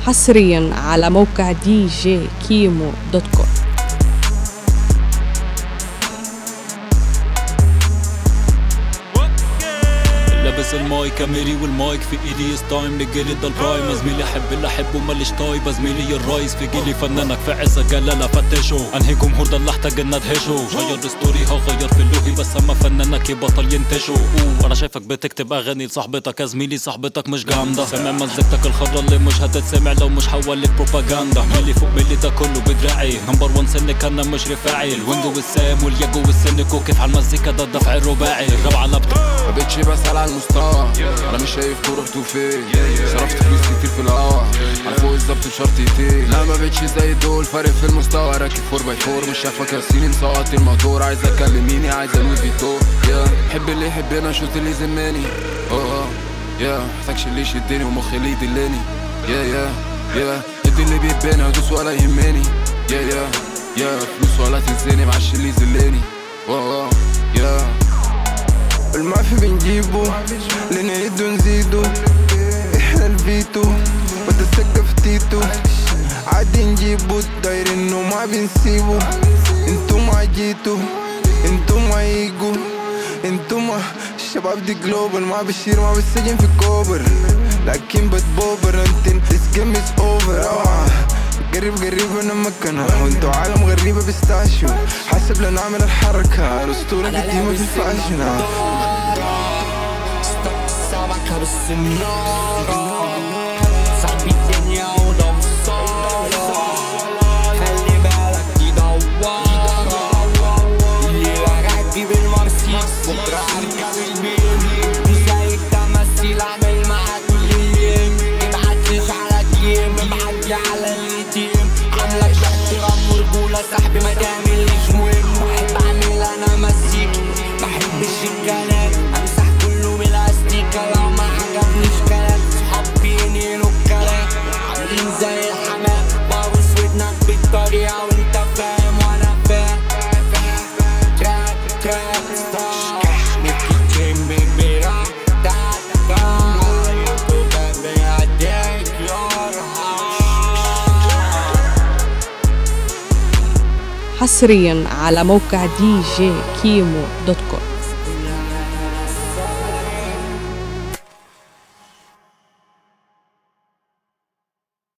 حصريا على موقع دي جي كيمو دوت كوم لابس المايك اميري والمايك في ايدي ستايم لجيلي ده البرايم زميلي احب اللي احبه ماليش طايب زميلي الرايس في جيلي فنانك في عز جلالة فتشه انهي جمهور ده اللي احتاج ان ادهشه غير ستوري هغير في اللوهي بس اما فنانك يبطل ينتشه أوه، انا شايفك بتكتب اغاني لصاحبتك يا زميلي صاحبتك مش جامده سامع مزيكتك الخضرا اللي مش هتتسمع لو مش حولك بروباجندا ملي فوق ملي ده كله بدراعي نمبر وان سنك انا مش رفاعي الويندو والسام والياجو والسنك وكيف على المزيكا ده الدفع الرباعي الراب على ما بقتش بسأل على المستوى انا مش شايف كورة رحتوا فين صرفت فلوس كتير في الهوا على فوق الظبط بشرطتين لا ما بقتش زي دول فرق في المستوى راكب 4 باي 4 مش شايفك ياسين مسقط الموتور عايز اكلميني عايز لوي فيتو يا حب اللي يحبنا شوت اللي يذمني اه يا محتاجش اللي يشدني ومخي اللي يدلني يا يا يا ادي اللي بيباني ادوس ولا يهمني يا يا يا فلوس ولا تنساني معش اللي يذلني اه يا المعفي بنجيبه لنعيده نزيده احنا الفيتو بتسقف تيتو عادي نجيبه داير انه ما بنسيبه انتو ما جيتوا انتو ما يجوا انتو ما الشباب دي جلوبال ما بشير ما بسجن في كوبر لكن بتبوبر انت this game is over آه. قريب قريب انا مكانها وانتو عالم غريبة بيستاشيو حسب لا نعمل الحركة الاسطورة قديمة في الفاشن آه. Stava cabeça صاحبي الدنيا ودورة خلي بالك دي دوارة اللي راكب بالمرسيدس بكرة اركب البي زيك تمثيل اعمل معاك كل الليل مبعتليش على ديم مبعتلي على اليتيم عاملك باحترام ورجولة صاحبي ما تعمليش مهم بحب اعمل انا مزيكا بحبش الكلام امسح كله بالاستيكة لو ما عجبنيش كلام صحابي ينقلوا الكلام عاملين زي الحمام بابوس ودنك بالطريقة وانت فاهم وانا فاهم تراك تراك ستار نبكي تيم بيبي راك تاك تاك بيبي هديك يور حصريا على موقع دي جي كيمو دوت كوم